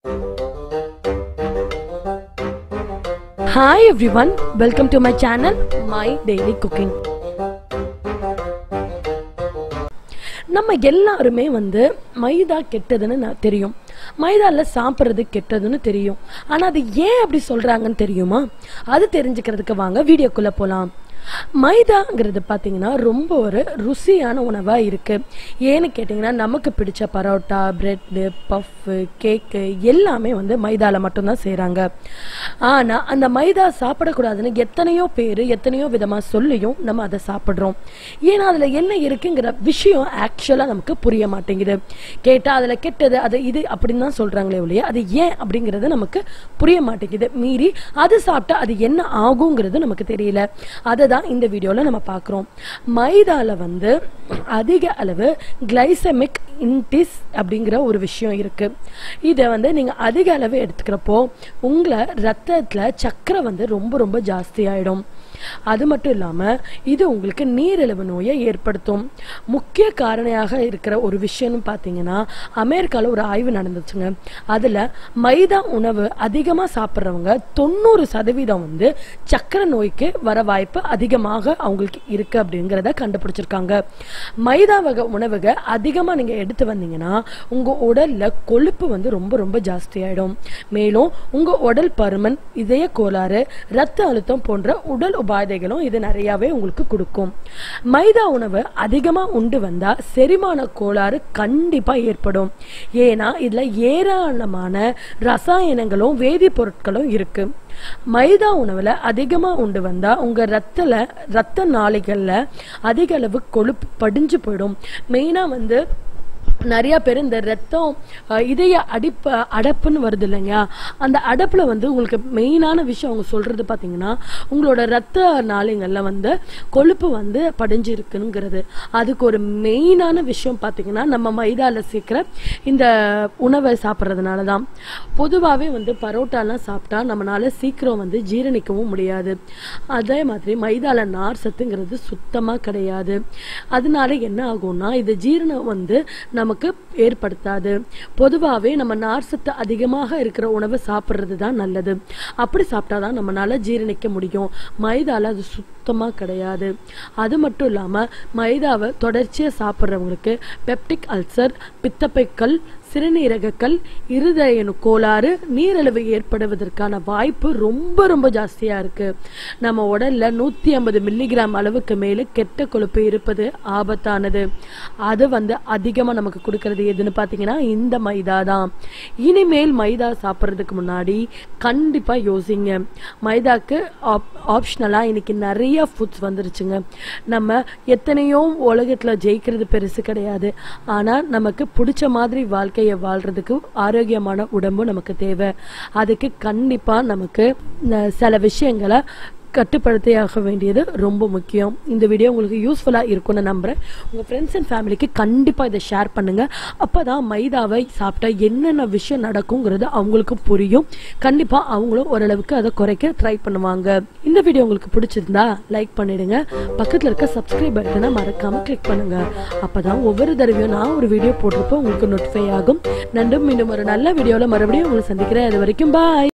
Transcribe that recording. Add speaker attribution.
Speaker 1: hi everyone welcome to my channel my daily cooking நம்ம எல்லாருமே வந்து மைதா கெட்டதுன்னு நான் தெரியும் மைதாவில் சாப்பிட்றது கெட்டதுன்னு தெரியும் ஆனால் அது ஏன் அப்படி சொல்கிறாங்கன்னு தெரியுமா அது தெரிஞ்சுக்கிறதுக்கு வாங்க வீடியோக்குள்ளே போகலாம் மைதாங்கிறது பார்த்தீங்கன்னா ரொம்ப ஒரு ருசியான உணவாக இருக்குது ஏன்னு கேட்டிங்கன்னா நமக்கு பிடிச்ச பரோட்டா பிரெட்டு பஃப்பு கேக்கு எல்லாமே வந்து மைதாவில் மட்டும்தான் செய்கிறாங்க ஆனால் அந்த மைதா சாப்பிடக்கூடாதுன்னு எத்தனையோ பேர் எத்தனையோ விதமாக சொல்லியும் நம்ம அதை சாப்பிட்றோம் ஏன்னா அதில் என்ன இருக்குங்கிற விஷயம் ஆக்சுவலாக நமக்கு புரிய மாட்டேங்குது கேட்டால் அதில் கெட்டது அது இது அப்படின்னு தான் சொல்கிறாங்களே ஒழிய அது ஏன் அப்படிங்கிறது நமக்கு புரிய மாட்டேங்குது மீறி அது சாப்பிட்டா அது என்ன ஆகுங்கிறது நமக்கு தெரியல அதை தான் இந்த வீடியோவில் நம்ம பார்க்குறோம் மைதாவில் வந்து அதிக அளவு கிளைசமிக் இன்டிஸ் அப்படிங்கிற ஒரு விஷயம் இருக்குது இதை வந்து நீங்கள் அதிக அளவு எடுத்துக்கிறப்போ உங்களை ரத்தத்தில் சர்க்கரை வந்து ரொம்ப ரொம்ப ஜாஸ்தி ஆகிடும் அது மட்டும் இல்லாமல் இது உங்களுக்கு நீரிழிவு நோயை ஏற்படுத்தும் முக்கிய காரணியாக இருக்கிற ஒரு விஷயம்னு பார்த்தீங்கன்னா அமெரிக்காவில் ஒரு ஆய்வு நடந்துச்சுங்க அதில் மைதா உணவு அதிகமாக சாப்பிட்றவங்க தொண்ணூறு சதவீதம் வந்து சக்கரை நோய்க்கு வர வாய்ப்பு அதிகமாக அவங்களுக்கு இருக்கு அப்படிங்கிறத கண்டுபிடிச்சிருக்காங்க மைதா வகை உணவுக அதிகமாக நீங்கள் எடுத்து வந்தீங்கன்னா உங்கள் உடலில் கொழுப்பு வந்து ரொம்ப ரொம்ப ஜாஸ்தி ஆகிடும் மேலும் உங்கள் உடல் பருமன் இதய கோளாறு ரத்த அழுத்தம் போன்ற உடல் உபாதைகளும் இது நிறையாவே உங்களுக்கு கொடுக்கும் மைதா உணவு அதிகமாக உண்டு வந்தால் செரிமான கோளாறு கண்டிப்பாக ஏற்படும் ஏன்னா இதில் ஏராளமான ரசாயனங்களும் வேதிப்பொருட்களும் இருக்கு மைதா உணவில் அதிகமாக உண்டு வந்தால் உங்கள் ரத்தில் ரத்த நாளிகளில் அதிக அளவு கொழுப்பு படிஞ்சு போயிடும் மெயினாக வந்து நிறைய பேர் இந்த ரத்தம் அஹ், இதய அடிப்ப அடப்புன்னு வருது இல்லைங்க அந்த அடப்பில் வந்து உங்களுக்கு மெயினான விஷயம் அவங்க சொல்கிறது பார்த்தீங்கன்னா உங்களோட ரத்த நாளிகளில் வந்து கொழுப்பு வந்து படிஞ்சு இருக்குங்கிறது அதுக்கு ஒரு மெயினான விஷயம் பார்த்தீங்கன்னா நம்ம மைதாவில் சேர்க்குற இந்த உணவை சாப்பிட்றதுனால தான் பொதுவாகவே வந்து பரோட்டாலாம் சாப்பிட்டா நம்மளால சீக்கிரம் வந்து ஜீரணிக்கவும் முடியாது அதே மாதிரி மைதால நார் சத்துங்கிறது சுத்தமாக கிடையாது அதனால என்ன ஆகும்னா இது ஜீரணம் வந்து நமக்கு ஏற்படுத்தாது பொதுவாகவே நம்ம நார் சத்து அதிகமாக இருக்கிற உணவை சாப்பிட்றது தான் நல்லது அப்படி சாப்பிட்டா தான் நம்மளால ஜீரணிக்க முடியும் மைதால அது சுத்தமாக கிடையாது அது மட்டும் இல்லாமல் மைதாவை தொடர்ச்சியாக சாப்பிட்றவங்களுக்கு பெப்டிக் அல்சர் பித்தப்பைக்கல் சிறுநீரகக்கல் இருதய கோளாறு நீரிழிவு ஏற்படுவதற்கான வாய்ப்பு ரொம்ப ரொம்ப ஜாஸ்தியாக இருக்குது நம்ம உடல்ல நூற்றி ஐம்பது மில்லிகிராம் அளவுக்கு மேலே கெட்ட கொழுப்பு இருப்பது ஆபத்தானது அது வந்து அதிகமாக நமக்கு கொடுக்கறது எதுன்னு பார்த்தீங்கன்னா இந்த மைதா தான் இனிமேல் மைதா சாப்பிட்றதுக்கு முன்னாடி கண்டிப்பாக யோசிங்க மைதாக்கு ஆப் ஆப்ஷனலாக இன்னைக்கு நிறைய ஃபுட்ஸ் வந்துருச்சுங்க நம்ம எத்தனையோ உலகத்தில் ஜெயிக்கிறது பெருசு கிடையாது ஆனால் நமக்கு பிடிச்ச மாதிரி வாழ்க்கையை வாழ்றதுக்கு ஆரோக்கியமான உடம்பு நமக்கு தேவை அதுக்கு கண்டிப்பாக நமக்கு ந- சில விஷயங்களை கட்டுப்படுத்தியாக வேண்டியது ரொம்ப முக்கியம் இந்த வீடியோ உங்களுக்கு யூஸ்ஃபுல்லாக இருக்கும்னு நம்புகிறேன் உங்கள் ஃப்ரெண்ட்ஸ் அண்ட் ஃபேமிலிக்கு கண்டிப்பாக இதை ஷேர் பண்ணுங்கள் அப்போ தான் மைதாவை சாப்பிட்டா என்னென்ன விஷயம் நடக்குங்கிறது அவங்களுக்கு புரியும் கண்டிப்பாக அவங்களும் ஓரளவுக்கு அதை குறைக்க ட்ரை பண்ணுவாங்க இந்த வீடியோ உங்களுக்கு பிடிச்சிருந்தா லைக் பண்ணிடுங்க பக்கத்தில் இருக்க சப்ஸ்கிரைப் பட்டனை மறக்காமல் கிளிக் பண்ணுங்க அப்போ தான் ஒவ்வொரு தடவையும் நான் ஒரு வீடியோ போட்டிருப்போம் உங்களுக்கு நோட்டிஃபை ஆகும் நன்றும் மீண்டும் ஒரு நல்ல வீடியோவில் மறுபடியும் உங்களை சந்திக்கிறேன் அது வரைக்கும் பாய்